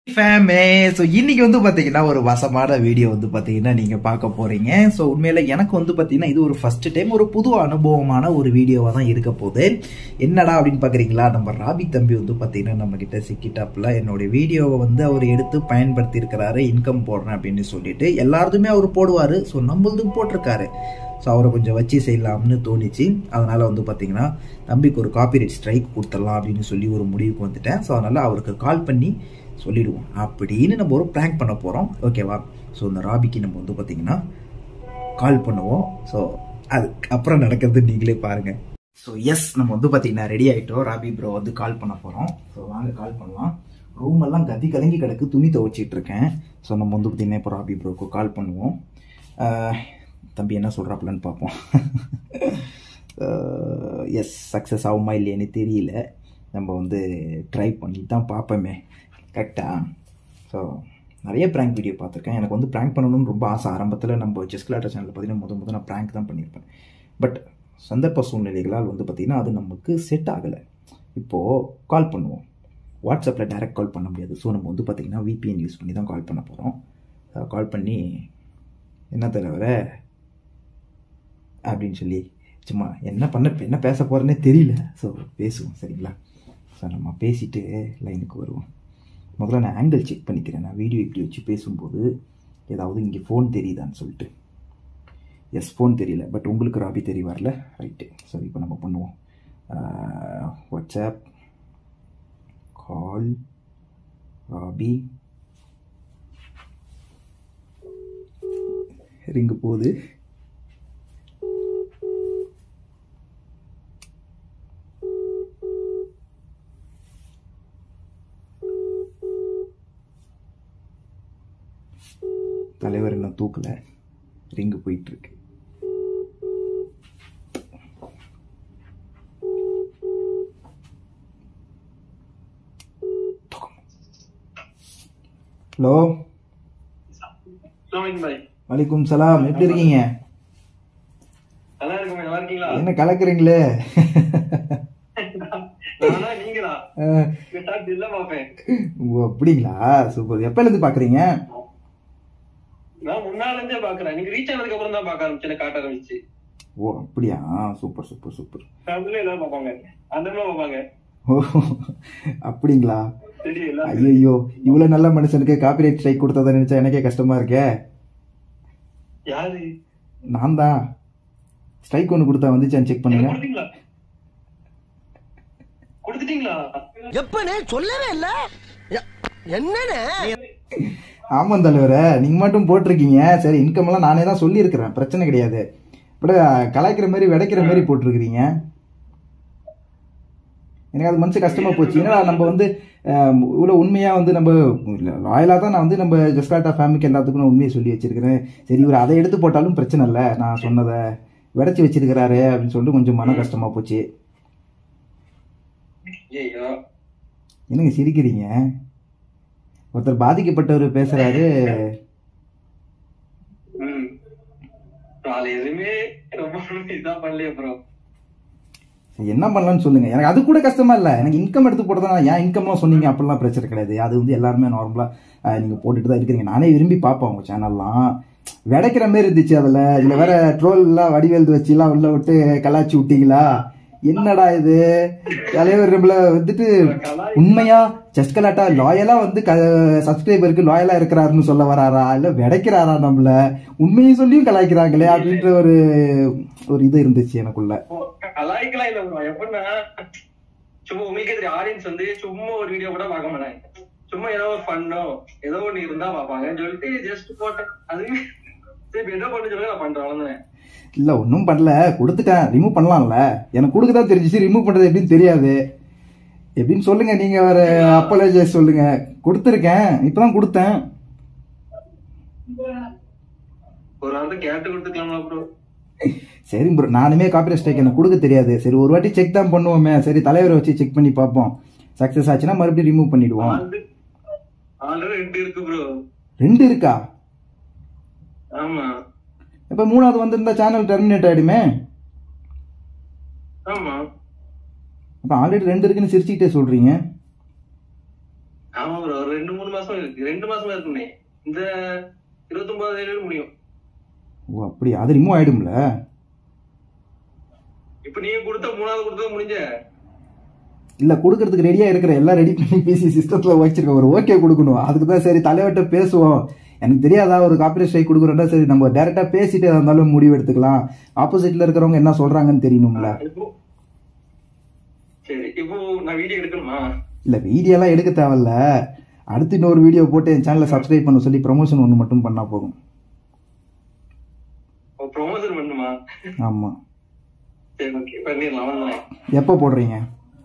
ஃபேமே so இன்னைக்கு வந்து பார்த்தீங்கன்னா ஒரு வசமான வீடியோ வந்து பார்த்தீங்கன்னா நீங்கள் பார்க்க போறீங்க ஸோ உண்மையில எனக்கு வந்து பார்த்தீங்கன்னா இது ஒரு ஃபர்ஸ்ட் டைம் ஒரு புது அனுபவமான ஒரு வீடியோவாக தான் இருக்க போகுது என்னடா அப்படின்னு பார்க்குறீங்களா நம்ம ராபி தம்பி வந்து பார்த்தீங்கன்னா நம்ம கிட்ட சிக்கிட்டாப்புல என்னுடைய வீடியோவை வந்து அவர் எடுத்து பயன்படுத்தி இருக்கிறாரு இன்கம் போடுறேன் அப்படின்னு சொல்லிட்டு எல்லாருதுமே அவர் போடுவார் ஸோ நம்மளதும் போட்டிருக்காரு ஸோ அவரை கொஞ்சம் வச்சு செய்யலாம்னு தோணுச்சு அதனால வந்து பார்த்தீங்கன்னா தம்பிக்கு ஒரு காப்பிரைட் ஸ்ட்ரைக் கொடுத்துடலாம் அப்படின்னு சொல்லி ஒரு முடிவுக்கு வந்துட்டேன் ஸோ அதனால அவருக்கு கால் பண்ணி சொல்லிடுவோம் அப்படின்னு நம்ம ஒரு ப்ராங்க் பண்ண போகிறோம் ஓகேவா ஸோ இந்த ராபிக்கு நம்ம வந்து பார்த்தீங்கன்னா கால் பண்ணுவோம் ஸோ அது அப்புறம் நடக்கிறது நீங்களே பாருங்க ஸோ எஸ் நம்ம வந்து பார்த்தீங்கன்னா ரெடி ஆகிட்டோம் ராபி ப்ரோ வந்து கால் பண்ண போகிறோம் ஸோ வாங்க கால் பண்ணலாம் ரூம் எல்லாம் கத்தி கலங்கி கிடக்கு துணி துவைச்சிட்டு இருக்கேன் ஸோ நம்ம வந்து பார்த்தீங்கன்னா இப்போ ராபி ப்ரோக்கு கால் பண்ணுவோம் ஆஹ், தம்பி என்ன சொல்கிறாப்புலன்னு பார்ப்போம் எஸ் சக்ஸஸ் ஆகுமா இல்லையான்னு தெரியல நம்ம வந்து ட்ரை பண்ணி தான் பார்ப்போமே கரெக்டா ஸோ நிறைய ப்ராங்க் வீடியோ பார்த்துருக்கேன் எனக்கு வந்து ப்ராங்க் பண்ணணும்னு ரொம்ப ஆசை ஆரம்பத்தில் நம்ம செஸ் கிளாட்டர் சேனலில் பார்த்தீங்கன்னா முத முத நான் ப்ராங்க் தான் பண்ணியிருப்பேன் பட் சந்தர்ப்ப சூழ்நிலைகளால் வந்து பார்த்திங்கன்னா அது நமக்கு செட் ஆகலை இப்போது கால் பண்ணுவோம் வாட்ஸ்அப்பில் டைரக்ட் கால் பண்ண முடியாது ஸோ நம்ம வந்து பார்த்திங்கன்னா விபிஎன் யூஸ் பண்ணி தான் கால் பண்ண போகிறோம் கால் பண்ணி என்ன தலைவர அப்படின்னு சொல்லி சும்மா என்ன பண்ண என்ன பேச போகிறேன்னே தெரியல ஸோ பேசுவோம் சரிங்களா ஸோ நம்ம பேசிட்டு லைனுக்கு வருவோம் முதல்ல நான் ஆங்கிள் செக் பண்ணிக்கிறேன் நான் வீடியோ இப்படி வச்சு பேசும்போது ஏதாவது இங்கே ஃபோன் தெரியுதான்னு சொல்லிட்டு எஸ் ஃபோன் தெரியல பட் உங்களுக்கு ராபி தெரிய வரல ரைட்டு ஸோ இப்போ நம்ம பண்ணுவோம் வாட்ஸ்அப் கால் ராபி ரிங்கு போகுது தலைவர் இன்னும் தூக்கல ரிங்கு போயிட்டு இருக்கு ஹலோ சோமின் பாய் வலைக்கும் சலாம் எப்படி இருக்கீங்க நல்லா இருக்குமே நல்லா இருக்கீங்களா என்ன கலக்குறீங்களே நானா நீங்களா அஹ், கேட்டா இல்ல பாப்பேன் ஓ அப்படிங்களா சூப்பர் எப்பல இருந்து பாக்குறீங்க நான் முன்னால இருந்தே பாக்குறேன் நீங்க ரீச் ஆனதுக்கு அப்புறம் தான் பாக்க ஆரம்பிச்சேன் காட்ட ஆரம்பிச்சு ஓ அப்படியா சூப்பர் சூப்பர் சூப்பர் ஃபேமிலில எல்லாரும் பாப்பாங்க அந்த மாதிரி பாப்பாங்க ஓ அப்படிங்களா சரி எல்லாம் ஐயோ இவ்வளவு நல்ல மனுஷனுக்கு காப்பிரைட் ஸ்ட்ரைக் கொடுத்ததை நினைச்சா எனக்கே கஷ்டமா இருக்கே யாரு நான் தான் ஸ்ட்ரைக் ஒன்று கொடுத்தா வந்துச்சான்னு செக் பண்ணுங்க கொடுத்தீங்களா கொடுத்துட்டீங்களா எப்பனே சொல்லவே இல்ல என்னன்னு ஆமாம் தலைவரே நீங்கள் மட்டும் போட்டிருக்கீங்க சரி இன்கம் எல்லாம் நானே தான் சொல்லியிருக்கிறேன் பிரச்சனை கிடையாது பட் கலாய்க்கிற மாதிரி விடைக்கிற மாதிரி போட்டிருக்கிறீங்க எனக்கு அது மனசு கஷ்டமா போச்சு ஏன்னா நம்ம வந்து அஹ், இவ்வளோ உண்மையாக வந்து நம்ம லாயலாக தான் நான் வந்து நம்ம ஜஸ்காட்டா ஃபேமிலிக்கு எல்லாத்துக்கும் நான் உண்மையை சொல்லி வச்சிருக்கிறேன் சரி இவர் அதை எடுத்து போட்டாலும் பிரச்சனை இல்லை நான் சொன்னதை விடைச்சி வச்சிருக்கிறாரு அப்படின்னு சொல்லிட்டு கொஞ்சம் மன கஷ்டமா போச்சு ஐயோ என்னங்க சிரிக்கிறீங்க ஒருத்தர் பாதிக்கப்பட்டவர் பேசுறாரு ம் நாலு எதுவுமே ரொம்ப இதான் பண்ணலையே ப்ரோ என்ன பண்ணலாம்னு சொல்லுங்க எனக்கு அது கூட கஷ்டமா இல்ல எனக்கு இன்கம் எடுத்து போட்டதா ஏன் இன்கம்லாம் சொன்னீங்க அப்படிலாம் பிரச்சனை கிடையாது அது வந்து எல்லாருமே நார்மலா அஹ், நீங்க போட்டுட்டு தான் இருக்கிறீங்க நானே விரும்பி பார்ப்பேன் உங்க சேனல்லாம் விடைக்கிற மாதிரி இருந்துச்சு அதுல இதுல வேற ட்ரோல் எல்லாம் வடிவேல் வச்சு எல்லாம் உள்ள விட்டு கலாச்சி விட்டீங்களா என்னடா இது தலைவர் நம்மள வந்துட்டு உண்மையா ஜஸ்ட் கலாட்டா லாயலா வந்து சப்ஸ்கிரைபருக்கு லாயலா இருக்கிறாருன்னு சொல்ல வராரா இல்ல விடைக்கிறாரா நம்மள உண்மையை சொல்லியும் கலாய்க்கிறாங்களே அப்படின்ற ஒரு ஒரு இது இருந்துச்சு எனக்குள்ள கலாய்க்கலாம் இல்ல ப்ரோ எப்படின்னா சும்மா உங்களுக்கே தெரியும் ஆடியன்ஸ் வந்து சும்மா ஒரு வீடியோ கூட பார்க்க மாட்டாங்க சும்மா ஏதோ ஒரு ஃபன்னோ ஏதோ ஒண்ணு இருந்தா பார்ப்பாங்கன்னு சொல்லிட்டு ஜஸ்ட் போட்டேன் அதுவே சரி இப்ப என்ன பண்ணு சொல்லி நான் பண்றேன் அவ்வளவுதானே இல்ல ஒன்றும் பண்ணல கொடுத்துட்டேன் ரிமூவ் பண்ணலாம்ல எனக்கு கொடுக்க தான் தெரிஞ்சிச்சு ரிமூவ் பண்றது எப்படின்னு தெரியாது எப்படின்னு சொல்லுங்க நீங்க ஒரு அப்போலஜைஸ் சொல்லுங்க கொடுத்துருக்கேன் இப்பதான் கொடுத்தேன் ஒரு வாரத்தை கேட்டு கொடுத்துக்கலாமா ப்ரோ சரி ப்ரோ நானுமே காப்பி ஸ்ட்ரைக் எனக்கு கொடுக்க தெரியாது சரி ஒரு வாட்டி செக் தான் பண்ணுவோமே சரி தலைவரை வச்சு செக் பண்ணி பார்ப்போம் சக்சஸ் ஆச்சுன்னா மறுபடியும் ரிமூவ் பண்ணிடுவோம் ஆல்ரெடி ரெண்டு இருக்கு ப்ரோ ரெண்டு இருக்கா ஆமா இப்ப மூணாவது வந்திருந்தா சேனல் டெர்மினேட் ஆயிடுமே ஆமா அப்ப ஆல்ரெடி ரெண்டு இருக்குன்னு சிரிச்சுக்கிட்டே சொல்றீங்க ஆமா ப்ரோ ஒரு ரெண்டு மூணு மாசம் மாசம் இருக்கு ரெண்டு மாசமா இருக்குமே இந்த இருபத்தி ஒன்பதாம் தேதி முடியும் ஓ அப்படி அது ரிமூவ் ஆயிடும்ல இப்ப நீங்க கொடுத்த மூணாவது கொடுத்தது முடிஞ்ச இல்ல கொடுக்கறதுக்கு ரெடியா இருக்கிற எல்லாம் ரெடி பண்ணி பிசி சிஸ்டத்துல வச்சிருக்கோம் ஒரு ஓகே கொடுக்கணும் அதுக்கு தான் சரி தலைவர்கிட்ட பேசுவோம் எனக்கு தெரியாதா ஒரு காப்பி ஸ்ட்ரைக் கொடுக்குறோம்னா சரி நம்ம டைரக்டா பேசிட்டு எதா இருந்தாலும் முடிவு எடுத்துக்கலாம் ஆப்போசிட்ல இருக்கிறவங்க என்ன சொல்றாங்கன்னு தெரியணும்ல இப்போ சரி இப்போ நான் வீடியோ எடுக்கணுமா இல்ல வீடியோலாம் எடுக்க தேவையில்ல அடுத்து இன்னொரு வீடியோ போட்டு என் சேனலை சப்ஸ்கிரைப் பண்ண சொல்லி ப்ரமோஷன் ஒன்று மட்டும் பண்ணா போதும் ப்ரொமோஷன் பண்ணுமா ஆமா சரி ஓகே பண்ணிடலாம் வந்தேன் எப்போ போடுறீங்க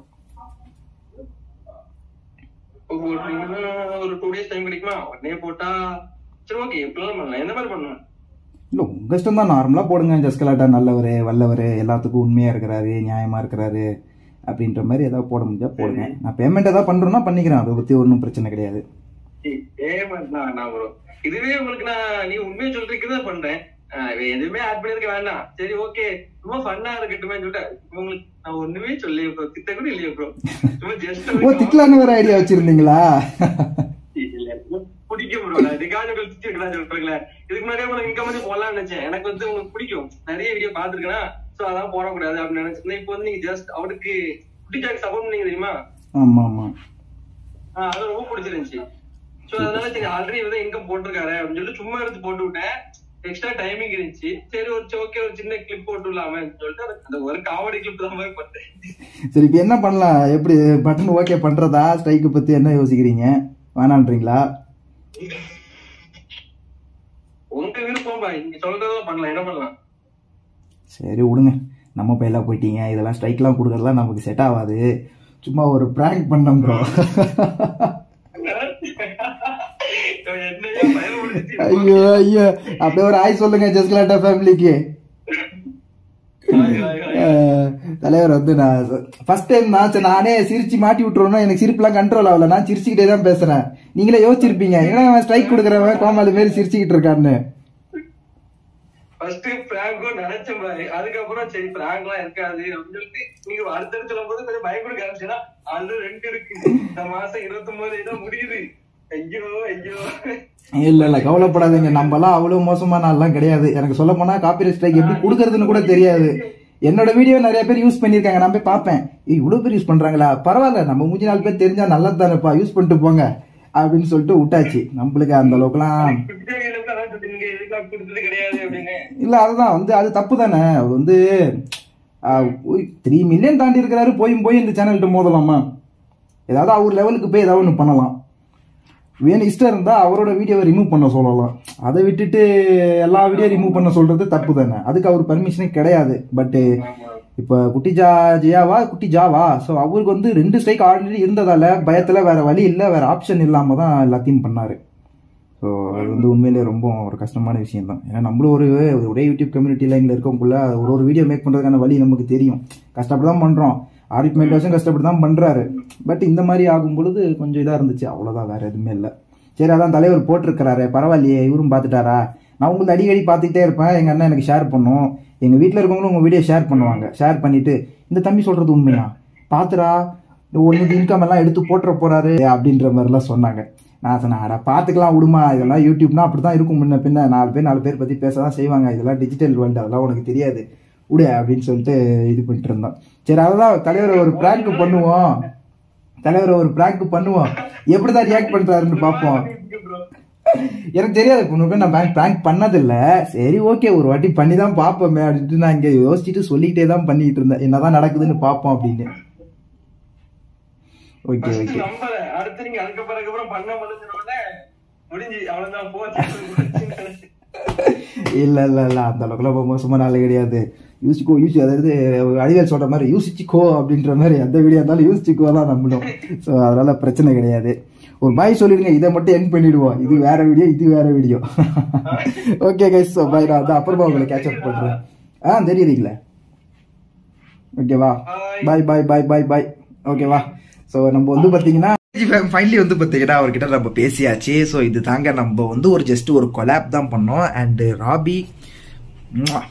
இப்போ போட்டீங்கன்னா ஒரு டூ டேஸ் டைம் கிடைக்குமா உடனே போட்டா சரி ஓகே எப்படிலாம் பண்ணலாம் எந்த மாதிரி பண்ணலாம் இல்ல உங்க இஷ்டம் தான் நார்மலா போடுங்க ஜஸ்கலாட்டா நல்லவர் வல்லவர் எல்லாத்துக்கும் உண்மையா இருக்கிறாரு நியாயமா இருக்கிறாரு அப்படின்ற மாதிரி ஏதாவது போட முடிஞ்சா போடுங்க நான் பேமெண்ட் ஏதாவது பண்றேன்னா பண்ணிக்கிறேன் அதை பத்தி ஒன்றும் பிரச்சனை கிடையாது ஏமாட்டா நான் ப்ரோ இதுவே உங்களுக்கு நான் நீ உண்மையை சொல்றதுக்கு தான் பண்றேன் ஆஹ் வேற எதுவுமே ஆட் பண்ணிருக்க வேண்டாம் சரி ஓகே சும்மா ஃபன்னா இருக்கட்டுமே சொல்லிட்டு உங்களுக்கு நான் ஒண்ணுமே சொல்லி ப்ரோ திட்ட கூட இல்லையா ப்ரோ சும்மா ஜஸ்ட் ஓ திக்கலான்னு ஒரு ஐடியா வச்சிருந்தீங்களா பிடிக்கும் ப்ரோ நான் இதுக்காக திட்டி இருக்கலாம் சொல்றீங்களே இதுக்கு முன்னாடியே உங்களுக்கு இன்கம் வந்து போடலாம்னு நினைச்சேன் எனக்கு வந்து உங்களுக்கு பிடிக்கும் நிறைய வீடியோ பாத்துருக்கேன் சோ அதான் போடக்கூடாது அப்படின்னு நினைச்சேன் இப்போ வந்து நீங்க ஜஸ்ட் அவருக்கு குட்டிச்சாக்கு சப்போர்ட் பண்ணீங்க தெரியுமா ஆமா ஆமா ஆஹ் அது ரொம்ப பிடிச்சிருந்துச்சு சோ அதனால சரி ஆல்ரெடி வந்து இன்கம் போட்டிருக்காரு அப்படின்னு சொல்லி சும்மா எடுத்து போட்டு விட்டேன் எக்ஸ்ட்ரா டைமிங் இருந்துச்சு சரி ஒரு ஓகே ஒரு சின்ன கிளிப் போட்டு விடலாமே சொல்லிட்டு அது- அந்த ஒரு காமெடி கிளிப் தான் மாதிரி பண்ணேன் சரி இப்போ என்ன பண்ணலாம் எப்படி பட்டன் ஓகே பண்றதா ஸ்ட்ரைக்கு பத்தி என்ன யோசிக்கிறீங்க வேணான்றீங்களா உங்க விருப்பம் பா நீங்க சொல்றதும் பண்ணலாம் என்ன பண்ணலாம் சரி விடுங்க நம்ம பையெல்லாம் போயிட்டீங்க இதெல்லாம் ஸ்ட்ரைக்லாம் கொடுக்கறதுலாம் நமக்கு செட் ஆகாது சும்மா ஒரு ப்ராங்க் பண்ணோம் ப்ரோ என்னையா பயம் பிடிச்சிச்சு. ஐயோ ஐயோ அப்படியே ஒரு ஆய் சொல்லுங்க ஜஸ்கலாட்டா ஃபேமிலிக்கு ஹாய், ஹாய், ஹாய். அஹ், தலைவர் வந்து நான் ஃபர்ஸ்ட் டைம் நான் சரி, நானே சிரிச்சு மாட்டி விட்டுருவோம்னா எனக்கு சிரிப்புலாம் கண்ட்ரோல் ஆகல நான் சிரிச்சுக்கிட்டே தான் பேசுறேன் நீங்களே யோசிச்சிருப்பீங்க ஏன்னா அவன் ஸ்ட்ரைக் கொடுக்குறவன் கோமாளி மாரி சிரிச்சுக்கிட்டு இருக்கான்னு ஃபர்ஸ்ட் பிராங்கும் நினைச்சேன் பாரு அதுக்கப்புறம் சரி பிராங்க் எல்லாம் இருக்காது அப்படின்னு சொல்லிட்டு நீங்க அடுத்தடுத்து சொல்லும் போது கொஞ்சம் பயப்பட காமிச்சுன்னா அது ரெண்டு இருக்கு இந்த மாசம் இருபத்தி ஒன்பது தான் முடியுது ஐயோ ஐயோ இல்ல இல்ல கவலைப்படாதீங்க நம்ம எல்லாம் அவ்வளவு மோசமான ஆள்லாம் கிடையாது எனக்கு சொல்ல போனா காப்பி ஸ்ட்ரைக் எப்படி கொடுக்கறதுன்னு கூட தெரியாது என்னோட வீடியோ நிறைய பேர் யூஸ் பண்ணிருக்காங்க நான் போய் பார்ப்பேன் ஏய், இவ்வளவு பேர் யூஸ் பண்றாங்களா பரவாயில்ல நம்ம மூஞ்சி நாலு பேர் தெரிஞ்சா நல்லது தானேப்பா யூஸ் பண்ணிட்டு போங்க அப்படின்னு சொல்லிட்டு விட்டாச்சு நம்மளுக்கு அந்த அளவுக்குலாம் குட்டிகளுக்கு அதான் சொல்றீங்க எதுக்காக கொடுத்தது கிடையாது அப்படின்னு இல்ல அதுதான் வந்து அது தப்பு தானே அது வந்து த்ரீ மில்லியன் தாண்டி இருக்கிறாரு போயும் போய் இந்த சேனல்கிட்ட மோதலாமா ஏதாவது அவர் லெவலுக்கு போய் ஏதாவது ஒன்று பண்ணலாம் வேணும் இஷ்டம் இருந்தா அவரோட வீடியோவை ரிமூவ் பண்ண சொல்லலாம் அதை விட்டுட்டு எல்லா வீடியோ ரிமூவ் பண்ண சொல்றது தப்பு தானே அதுக்கு அவர் பர்மிஷனே கிடையாது பட் இப்போ குட்டி ஜா ஜியாவா குட்டி ஜாவா ஸோ அவருக்கு வந்து ரெண்டு ஸ்ட்ரைக் ஆல்ரெடி இருந்ததால பயத்துல வேற வழி இல்லை வேற ஆப்ஷன் இல்லாம தான் எல்லாத்தையும் பண்ணாரு ஸோ அது வந்து உண்மையிலேயே ரொம்ப ஒரு கஷ்டமான விஷயம் தான் ஏன்னா நம்மளும் ஒரு ஒரே யூடியூப் கம்யூனிட்டி லைனில் இருக்கவங்களுக்குள்ள ஒரு ஒரு வீடியோ மேக் பண்ணுறதுக்கான வழி நமக்கு தெரியும் கஷ்டப்பட்டு தான் பண்ணுறோம் ஆரிஃப் மென்டோஸும் கஷ்டப்பட்டு தான் பண்ணுறாரு பட் இந்த மாதிரி ஆகும் பொழுது கொஞ்சம் இதாக இருந்துச்சு அவ்வளோதான் வேற எதுவுமே இல்லை சரி அதான் தலைவர் போட்டிருக்கிறாரு பரவாயில்லையே இவரும் பார்த்துட்டாரா நான் உங்களுக்கு அடிக்கடி பார்த்துக்கிட்டே இருப்பேன் எங்கள் அண்ணன் எனக்கு ஷேர் பண்ணும் எங்கள் வீட்டில் இருக்கவங்களும் உங்கள் வீடியோ ஷேர் பண்ணுவாங்க ஷேர் பண்ணிட்டு இந்த தம்பி சொல்கிறது உண்மையா பார்த்துடா ஒன்று இன்கம் எல்லாம் எடுத்து போட்டுற போறாரு அப்படின்ற மாதிரிலாம் சொன்னாங்க நான் சொன்னேன் அட பார்த்துக்கலாம் விடுமா இதெல்லாம் யூடியூப்னா அப்படி தான் இருக்கும் முன்ன பின்ன நாலு பேர் நாலு பேர் பற்றி பேச தான் செய்வாங்க இதெல்லாம் டிஜிட்டல் வேர்ல்டு அதெல்லாம் உனக்கு தெரியாது விடு அப்படின்னு சொல்லிட்டு இது பண்ணிட்டு இருந்தோம் சரி அதான் தலைவரை ஒரு பிராங்க் பண்ணுவோம் தலைவரை ஒரு பிராங்க் பண்ணுவோம் எப்படிதான் ரியாக்ட் பண்றாருன்னு பார்ப்போம் எனக்கு தெரியாது பொண்ணுக்கு நான் பேங்க் பிராங்க் பண்ணதில்ல சரி ஓகே ஒரு வாட்டி பண்ணி தான் பார்ப்போமே அப்படின்ட்டு நான் இங்கே யோசிச்சுட்டு சொல்லிக்கிட்டே தான் பண்ணிட்டு இருந்தேன் என்னதான் நடக்குதுன்னு பார்ப்போம் அப்படின்னு ஓகே First ஓகே நம்பல அடுத்து நீங்க அதுக்கப்புறம் அதுக்கப்புறம் பண்ண முடிஞ்சோட முடிஞ்சு அவ்வளவுதான் போச்சு இல்ல இல்ல இல்ல அந்த அளவுக்குலாம் ரொம்ப மோசமான ஆள் கிடையாது யூசிக்கோ யூசி அதாவது அடிவேல் சொல்ற மாதிரி யூசிச்சிக்கோ அப்படின்ற மாதிரி எந்த வீடியோ இருந்தாலும் யூசிச்சிக்கோ தான் நம்மளும் ஸோ அதனால பிரச்சனை கிடையாது ஒரு பாய் சொல்லிடுங்க இதை மட்டும் என் பண்ணிடுவோம் இது வேற வீடியோ இது வேற video okay guys so bye நான் வந்து அப்புறமா உங்களை கேட்சப் பண்றேன் ஆ தெரியுதுங்களே ஓகேவா பாய் பாய் பாய் பாய் பாய் ஓகேவா ஸோ நம்ம வந்து பார்த்தீங்கன்னா ஃபைனலி வந்து பார்த்தீங்கன்னா அவர்கிட்ட நம்ம பேசியாச்சு ஸோ இது தாங்க நம்ம வந்து ஒரு ஜஸ்ட் ஒரு கொலாப் தான் பண்ணோம் அண்ட் ராபி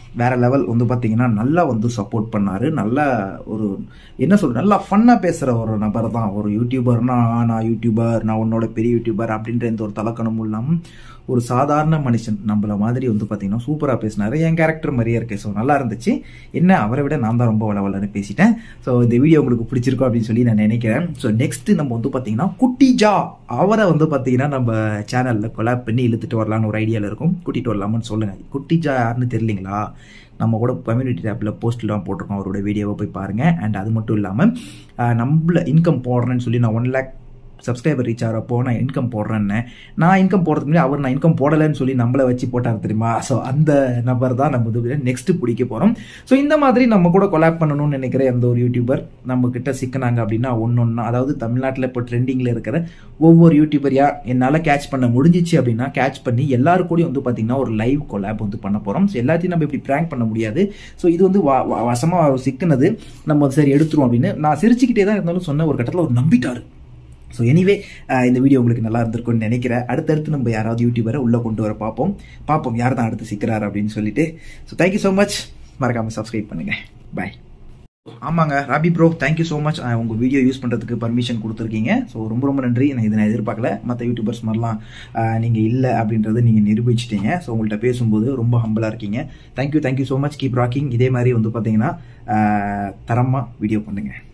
வேற லெவல் வந்து பார்த்தீங்கன்னா நல்லா வந்து சப்போர்ட் பண்ணாரு நல்லா ஒரு என்ன சொல்ற நல்லா ஃபன்னாக பேசுகிற ஒரு நபர் தான் ஒரு யூடியூபர்னா நான் யூடியூபர் நான் உன்னோட பெரிய யூடியூபர் அப்படின்ற எந்த ஒரு தலக்கணமும் இல்லாமல் ஒரு சாதாரண மனுஷன் நம்மள மாதிரி வந்து பார்த்தீங்கன்னா சூப்பராக பேசினாரு என் கேரக்டர் மாதிரியே இருக்கு ஸோ நல்லா இருந்துச்சு என்ன அவரை விட நான் தான் ரொம்ப வளவலன்னு பேசிட்டேன் ஸோ இந்த வீடியோ உங்களுக்கு பிடிச்சிருக்கும் அப்படின்னு சொல்லி நான் நினைக்கிறேன் ஸோ நெக்ஸ்ட் நம்ம வந்து பார்த்தீங்கன்னா குட்டி ஜா அவரை வந்து பார்த்தீங்கன்னா நம்ம சேனலில் கொலாப் பண்ணி இழுத்துட்டு வரலான்னு ஒரு ஐடியாவில் இருக்கும் கூட்டிகிட்டு வரலாமான்னு சொல்லுங்கள் குட்டி ஜா யாருன்னு தெரியலீங்களா நம்ம கூட கம்யூனிட்டி டேப்பில் போஸ்ட்லாம் போட்டிருக்கோம் அவரோட வீடியோவை போய் பாருங்கள் அண்ட் அது மட்டும் இல்லாமல் நம்மள இன்கம் போடுறேன்னு சொல்லி நான் ஒன் லேக் சப்ஸ்கிரைபர் ரீச் ஆகிறப்போ நான் இன்கம் போடுறேன்னு நான் இன்கம் போடுறதுக்கு முன்னாடி அவர் நான் இன்கம் போடலைன்னு சொல்லி நம்மளை வச்சு போட்டார் தெரியுமா ஸோ அந்த நபர் தான் நம்ம இது நெக்ஸ்ட் பிடிக்க போகிறோம் ஸோ இந்த மாதிரி நம்ம கூட கொலாப் பண்ணணும்னு நினைக்கிற எந்த ஒரு யூடியூபர் நம்ம கிட்ட சிக்கினாங்க அப்படின்னா ஒன்று ஒன்றா அதாவது தமிழ்நாட்டில் இப்போ ட்ரெண்டிங்கில் இருக்கிற ஒவ்வொரு யூடியூபரையா என்னால் கேட்ச் பண்ண முடிஞ்சிச்சு அப்படின்னா கேட்ச் பண்ணி எல்லாரு கூடயும் வந்து பார்த்தீங்கன்னா ஒரு லைவ் கொலாப் வந்து பண்ண போகிறோம் ஸோ எல்லாத்தையும் நம்ம இப்படி ப்ராங்க் பண்ண முடியாது ஸோ இது வந்து வ- வ- வசமா சிக்கினது நம்ம வந்து சரி எடுத்துருவோம் அப்படின்னு நான் சிரிச்சுக்கிட்டே தான் இருந்தாலும் சொன்ன ஒரு கட்டத்தில் அவர் நம்பிட்டாரு ஸோ எனிவே இந்த வீடியோ உங்களுக்கு நல்லா இருந்திருக்கும்னு நினைக்கிறேன் அடுத்தடுத்து நம்ம யாராவது யூடியூபரை உள்ளே கொண்டு வர பார்ப்போம் பார்ப்போம் யார் தான் அடுத்து சிக்கிறார் அப்படின்னு சொல்லிட்டு ஸோ தேங்க்யூ ஸோ மச் மறக்காமல் சப்ஸ்கிரைப் பண்ணுங்க பாய் ஆமாங்க ராபி ப்ரோ தேங்க்யூ ஸோ மச் உங்கள் வீடியோ யூஸ் பண்ணுறதுக்கு பர்மிஷன் கொடுத்துருக்கீங்க ஸோ ரொம்ப ரொம்ப நன்றி நான் இதை நான் எதிர்பார்க்கல மற்ற யூடியூபர்ஸ் மாதிரிலாம் நீங்கள் இல்லை அப்படின்றத நீங்கள் நிரூபிச்சிட்டீங்க ஸோ உங்கள்கிட்ட பேசும்போது ரொம்ப ஹம்பிளாக இருக்கீங்க thank you thank you so much keep rocking இதே மாதிரி வந்து பார்த்தீங்கன்னா தரமாக வீடியோ பண்ணுங்கள்